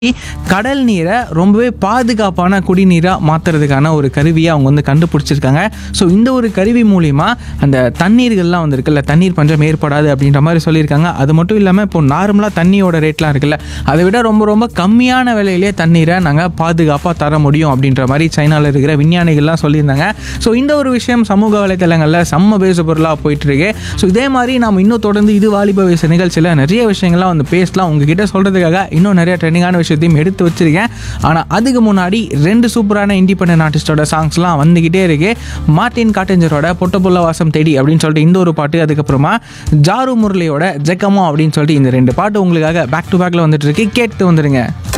கடல் நீரை ரொம்பவே பாதுகாப்பான குடிநீராக மாற்றுறதுக்கான ஒரு கருவியை அவங்க வந்து கண்டுபிடிச்சிருக்காங்க ஸோ இந்த ஒரு கருவி மூலிமா அந்த தண்ணீர்கள்லாம் வந்து இருக்குல்ல தண்ணீர் பஞ்சம் ஏற்படாது அப்படின்ற மாதிரி சொல்லியிருக்காங்க அது மட்டும் இல்லாமல் இப்போ நார்மலாக தண்ணியோட ரேட்லாம் இருக்குல்ல அதை விட ரொம்ப ரொம்ப கம்மியான விலையிலே தண்ணீரை நாங்கள் பாதுகாப்பாக தர முடியும் அப்படின்ற மாதிரி சைனாவில் இருக்கிற விஞ்ஞானிகள்லாம் சொல்லியிருந்தாங்க ஸோ இந்த ஒரு விஷயம் சமூக வலைத்தளங்களில் செம்ம பேசு பொருளாக போயிட்டு இருக்கு ஸோ இதே மாதிரி நாம் இன்னும் தொடர்ந்து இது வாலிப வயசு நிகழ்ச்சியில் நிறைய விஷயங்கள்லாம் வந்து பேசலாம் உங்ககிட்ட சொல்கிறதுக்காக இன்னும் நிறைய ட்ரெண்டிங்கான விஷயத்தையும் எடுத்து வச்சிருக்கேன் ஆனால் அதுக்கு முன்னாடி ரெண்டு சூப்பரான இண்டிபெண்டன்ட் ஆர்டிஸ்டோட சாங்ஸ்லாம் வந்துக்கிட்டே இருக்கு மார்ட்டின் காட்டஞ்சரோட பொட்டப்புள்ள வாசம் தேடி அப்படின்னு சொல்லிட்டு இந்த ஒரு பாட்டு அதுக்கப்புறமா ஜாரு முரளியோட ஜெக்கமோ அப்படின்னு சொல்லிட்டு இந்த ரெண்டு பாட்டு உங்களுக்காக பேக் டு பேக்கில் வந்துட்டு இருக்கு கேட்டு வந்துடுங்க